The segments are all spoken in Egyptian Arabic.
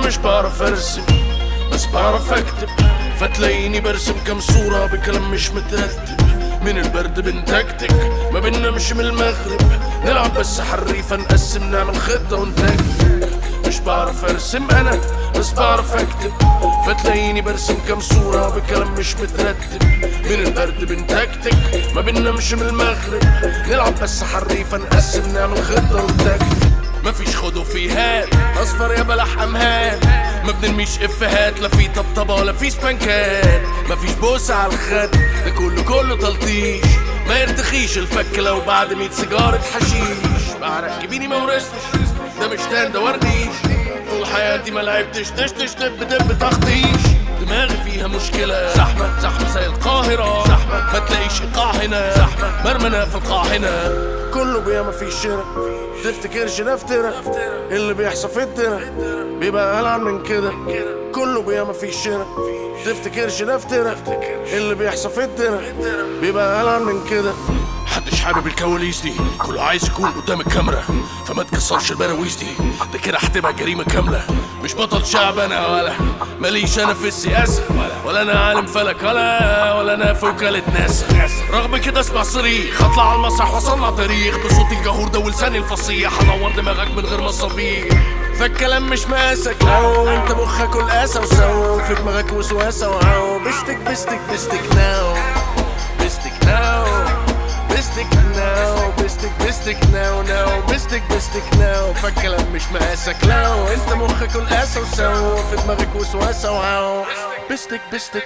مش بعرف ارسم بس بعرف اكتب فتلاقيني برسم كام صورة بكلام مش مترتب من البرد بنتكتك ما بننامش من المغرب نلعب بس حريفة نقسم نعمل خطة ونتكتك مش بعرف ارسم انا بس بعرف اكتب فتلاقيني برسم كام صورة بكلام مش مترتب من البرد بنتكتك ما بننامش من المغرب نلعب بس حريفة نقسم نعمل خطة ونتكتك مفيش خد وفي هات اصفر يا بلح امهات ما بنرميش افيهات لا في طبطبه ولا في سبانكات مفيش بوسه على الخد ده كله كله تلطيش ما يرتخيش الفك لو بعد 100 سيجاره حشيش بعرق كبيني ما ورثتش ده مش تان ده ورديش طول حياتي ما لعبتش تش تش دب دب تخطيش دماغي فيها مشكلة زحمة زحمة زي القاهرة زحمة ما تلاقيش إيقاع هنا زحمة مرمنا في القاع هنا كله بياما في شراء تفتكرش ده افترا اللي بيحصل في الدرا بيبقى ألعن من كده كله بياما في شراء تفتكرش ده افترا اللي بيحصل في الدرا بيبقى ألعن من كده محدش حابب الكواليس دي كله عايز يكون قدام الكاميرا فما تكسرش البراويز دي ده كده هتبقى جريمه كامله مش بطل شعب انا ولا ماليش انا في السياسه ولا انا عالم فلك ولا ولا انا في وكاله ناسا رغم كده اسمع صريخ هطلع على المسرح واصنع تاريخ بصوتي الجهور ده ولساني الفصيح هنور دماغك من غير مصابيح فالكلام مش ماسك لو انت مخك والقاسة وسو في دماغك وسواسة وعو بستك بستك بستك ناو بستك ناو بستك ناو بستك بستك ناو ناو بستك بستك ناو فالكلام مش مقاسك لو انت مخك والقاسة وسو في دماغك وسواسة وعو بستك بستك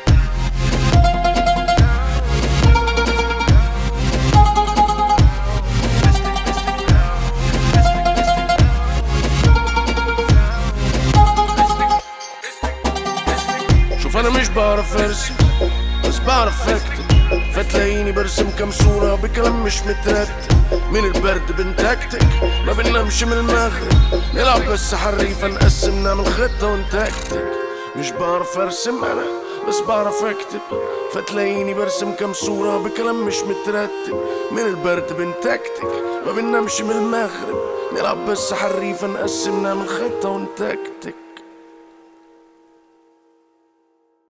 شوف انا مش بعرف ارسم بس بعرف اكتب فتلاقيني برسم كام صورة بكلام مش مترتب من البرد بنتكتك ما بننامش من المغرب نلعب بس حريفة نقسم نعمل خطة ونتكتك مش بعرف ارسم انا بس بعرف اكتب فتلاقيني برسم كام صورة بكلام مش مترتب من البرد بنتكتك ما بننامش من المغرب نلعب بس حريفة نقسم نعمل خطة ونتكتك